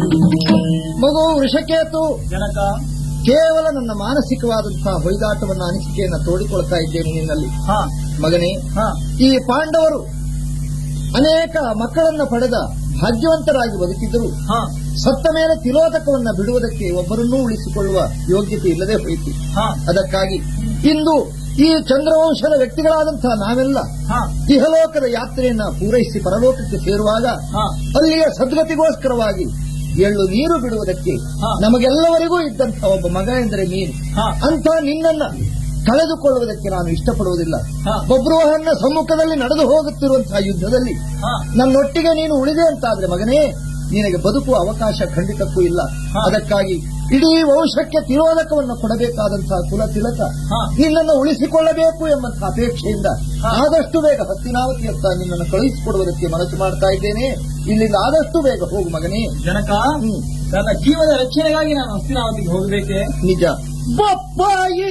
ಮಗು ವೃಷಕೇತು ಜನಕ ಕೇವಲ ನನ್ನ ಮಾನಸಿಕವಾದಂತಹ ಹೊಯ್ದಾಟವನ್ನ ಅನಿಸಿಕೆಯನ್ನ ತೋಡಿಕೊಳ್ತಾ ಇದ್ದೇನೆ ನಿನ್ನಲ್ಲಿ ಹಾ ಮಗನೇ ಹಾ ಈ ಪಾಂಡವರು ಅನೇಕ ಮಕ್ಕಳನ್ನ ಪಡೆದ ಭಾಗ್ಯವಂತರಾಗಿ ಬದುಕಿದ್ದರು ಹಾ ಸತ್ತ ಮೇಲೆ ತಿಲೋದಕವನ್ನ ಬಿಡುವುದಕ್ಕೆ ಒಬ್ಬರನ್ನೂ ಉಳಿಸಿಕೊಳ್ಳುವ ಯೋಗ್ಯತೆ ಇಲ್ಲದೆ ಹೋಯಿತು ಹಾ ಅದಕ್ಕಾಗಿ ಇಂದು ಈ ಚಂದ್ರವಂಶದ ವ್ಯಕ್ತಿಗಳಾದಂತಹ ನಾವೆಲ್ಲ ಹಾ ಇಹಲೋಕದ ಯಾತ್ರೆಯನ್ನ ಪೂರೈಸಿ ಪರಲೋಕಕ್ಕೆ ಸೇರುವಾಗ ಹಾ ಅಲ್ಲಿಯ ಸದ್ಗತಿಗೋಸ್ಕರವಾಗಿ ಎಳ್ಳು ನೀರು ಬಿಡುವುದಕ್ಕೆ ಹಾ. ನಮಗೆಲ್ಲವರಿಗೂ ಇದ್ದಂತಹ ಒಬ್ಬ ಮಗ ಎಂದರೆ ನೀನು ಹಾ. ಅಂತ ನಿನ್ನನ್ನ ಕಳೆದುಕೊಳ್ಳುವುದಕ್ಕೆ ನಾನು ಇಷ್ಟಪಡುವುದಿಲ್ಲ ಹಾ. ಬಬ್ರುವಹನ್ನ ಸಮ್ಮುಖದಲ್ಲಿ ನಡೆದು ಹೋಗುತ್ತಿರುವಂತಹ ಯುದ್ಧದಲ್ಲಿ ಹಾ ನನ್ನೊಟ್ಟಿಗೆ ನೀನು ಉಳಿದೆ ಅಂತಾದ್ರೆ ಮಗನೇ ನಿನಗೆ ಬದುಕುವ ಅವಕಾಶ ಖಂಡಿತಕ್ಕೂ ಇಲ್ಲ ಹಾ. ಅದಕ್ಕಾಗಿ ಇಡೀ ವಂಶಕ್ಕೆ ತಿರೋದಕವನ್ನು ಕೊಡಬೇಕಾದಂತಹ ಕುಲ ತಿಲಕ ಹಾ. ನಿನ್ನನ್ನು ಉಳಿಸಿಕೊಳ್ಳಬೇಕು ಎಂಬಂತಹ ಅಪೇಕ್ಷೆಯಿಂದ ಹಾ. ಆದಷ್ಟು ಬೇಗ ಹಸ್ತಿನಾವತಿಯತ್ತ ನಿನ್ನನ್ನು ಕಳುಹಿಸಿಕೊಡುವುದಕ್ಕೆ ಮನಸ್ಸು ಮಾಡ್ತಾ ಇದ್ದೇನೆ ಇಲ್ಲಿಂದ ಆದಷ್ಟು ಬೇಗ ಹೋಗು ಮಗನೇ ಜನಕ ಹ್ಮ್. ನನ್ನ ಜೀವದ ರಕ್ಷಣೆಗಾಗಿ ನಾನು ಹಸ್ತಿನಾವತಿಗೆ ಹೋಗಬೇಕೆ ನಿಜ ಬಪ್ಪಾಯಿ